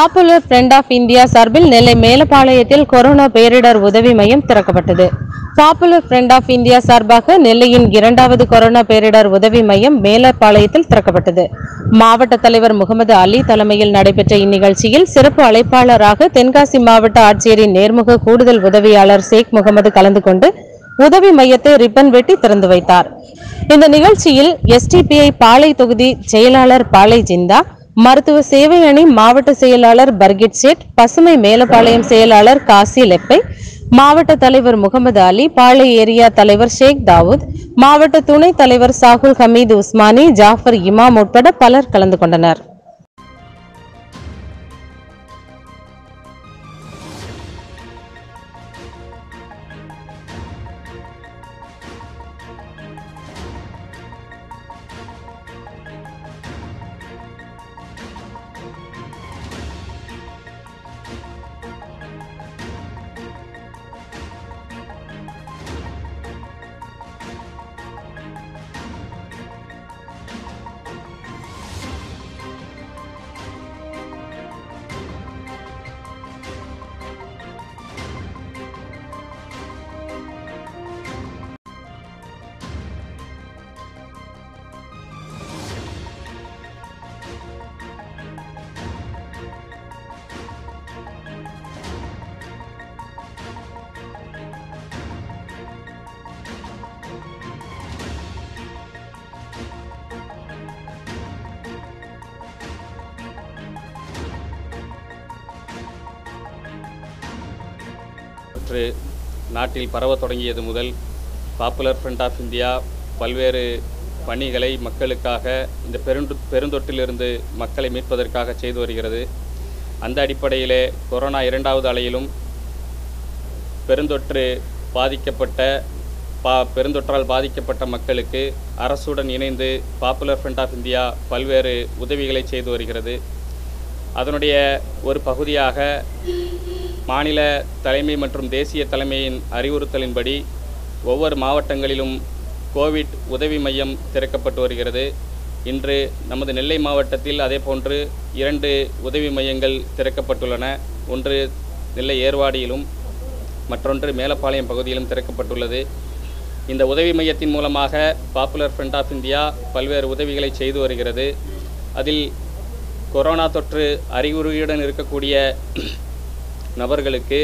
popular front of India சார்பில் நெல்லை மேலப்பாளையத்தில் corona பேரிடர் உதவி மையம் திறக்கப்பட்டது பாப்புலர் ஃப்ரண்ட் ஆஃப் இந்தியா சார்பாக நெல்லையின் இரண்டாவது கொரோனா பேரிடர் உதவி மையம் மேலப்பாளையத்தில் திறக்கப்பட்டது மாவட்ட தலைவர் முகமது அலி தலைமையில் நடைபெற்ற இந்நிகழ்ச்சியில் சிறப்பு அழைப்பாளராக தென்காசி மாவட்ட ஆட்சியரின் நேர்முக கூடுதல் உதவியாளர் ஷேக் முகமது கலந்து கொண்டு உதவி மையத்தை ரிப்பன் வெட்டி திறந்து வைத்தார் இந்த நிகழ்ச்சியில் எஸ்டிபிஐ பாளை தொகுதி செயலாளர் பாளை ஜிந்தா மருத்துவ சேவை அணி மாவட்ட செயலாளர் பர்கிட் சேட் பசுமை மேலப்பாளையம் செயலாளர் காசி லெப்பை மாவட்ட தலைவர் முகமது அலி பாளை ஏரியா தலைவர் ஷேக் தாவூத் மாவட்ட துணைத் தலைவர் சாகுல் ஹமீது உஸ்மானி ஜாஃபர் இமாம் உட்பட பலர் கலந்து கொண்டனர் தொற்று நாட்டில் பரவத் தொடங்கியது முதல் பாப்புலர் ஃப்ரண்ட் ஆஃப் இந்தியா பல்வேறு பணிகளை மக்களுக்காக இந்த பெருந்தொ பெருந்தொற்றிலிருந்து மக்களை மீட்பதற்காக செய்து வருகிறது அந்த அடிப்படையிலே கொரோனா இரண்டாவது அலையிலும் பெருந்தொற்று பாதிக்கப்பட்ட பா பெருந்தொற்றால் பாதிக்கப்பட்ட மக்களுக்கு அரசுடன் இணைந்து பாப்புலர் ஃப்ரண்ட் ஆஃப் இந்தியா பல்வேறு உதவிகளை செய்து வருகிறது அதனுடைய ஒரு பகுதியாக மாநில தலைமை மற்றும் தேசிய தலைமையின் அறிவுறுத்தலின்படி ஒவ்வொரு மாவட்டங்களிலும் கோவிட் உதவி மையம் திறக்கப்பட்டு வருகிறது இன்று நமது நெல்லை மாவட்டத்தில் அதேபோன்று இரண்டு உதவி மையங்கள் திறக்கப்பட்டுள்ளன ஒன்று நெல்லை ஏர்வாடியிலும் மற்றொன்று மேலப்பாளையம் பகுதியிலும் திறக்கப்பட்டுள்ளது இந்த உதவி மையத்தின் மூலமாக பாப்புலர் ஃப்ரண்ட் ஆஃப் இந்தியா பல்வேறு உதவிகளை செய்து வருகிறது அதில் கொரோனா தொற்று அறிகுறியுடன் இருக்கக்கூடிய நபர்களுக்கு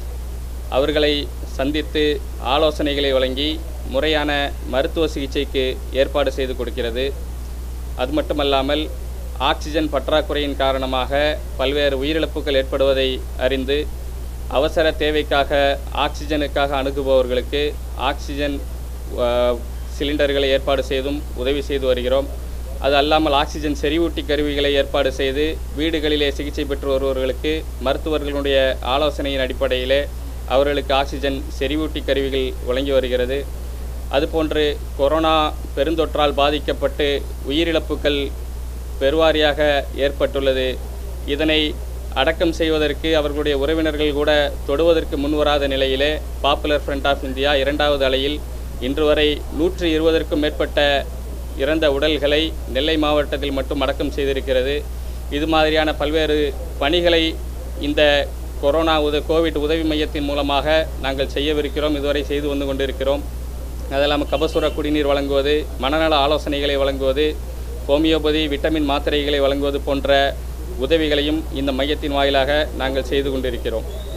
அவர்களை சந்தித்து ஆலோசனைகளை வழங்கி முறையான மருத்துவ சிகிச்சைக்கு ஏற்பாடு செய்து கொடுக்கிறது அது மட்டுமல்லாமல் ஆக்சிஜன் பற்றாக்குறையின் காரணமாக பல்வேறு உயிரிழப்புகள் ஏற்படுவதை அறிந்து அவசர தேவைக்காக ஆக்சிஜனுக்காக அணுகுபவர்களுக்கு ஆக்சிஜன் அஹ், சிலிண்டர்களை ஏற்பாடு செய்தும் உதவி செய்து வருகிறோம் அது அல்லாமல் ஆக்சிஜன் செறிவூட்டி கருவிகளை ஏற்பாடு செய்து வீடுகளிலே சிகிச்சை பெற்று வருபவர்களுக்கு மருத்துவர்களுடைய ஆலோசனையின் அடிப்படையிலே அவர்களுக்கு ஆக்சிஜன் செறிவூட்டி கருவிகள் வழங்கி வருகிறது அதுபோன்று கொரோனா பெருந்தொற்றால் பாதிக்கப்பட்டு உயிரிழப்புகள் பெருவாரியாக ஏற்பட்டுள்ளது இதனை அடக்கம் செய்வதற்கு அவர்களுடைய உறவினர்கள் கூட தொடுவதற்கு முன்வராத நிலையிலே பாப்புலர் ஃப்ரண்ட் ஆஃப் இந்தியா இரண்டாவது அலையில் இன்று வரை நூற்று இருபதற்கும் மேற்பட்ட இறந்த உடல்களை நெல்லை மாவட்டத்தில் மட்டும் அடக்கம் செய்திருக்கிறது இது மாதிரியான பல்வேறு பணிகளை இந்த கொரோனா உத கோவிட் உதவி மையத்தின் மூலமாக நாங்கள் செய்யவிருக்கிறோம் இதுவரை செய்து வந்து கொண்டிருக்கிறோம் அது இல்லாமல் கபசுர குடிநீர் வழங்குவது மனநல ஆலோசனைகளை வழங்குவது ஹோமியோபதி விட்டமின் மாத்திரைகளை வழங்குவது போன்ற உதவிகளையும் இந்த மையத்தின் வாயிலாக நாங்கள் செய்து கொண்டிருக்கிறோம்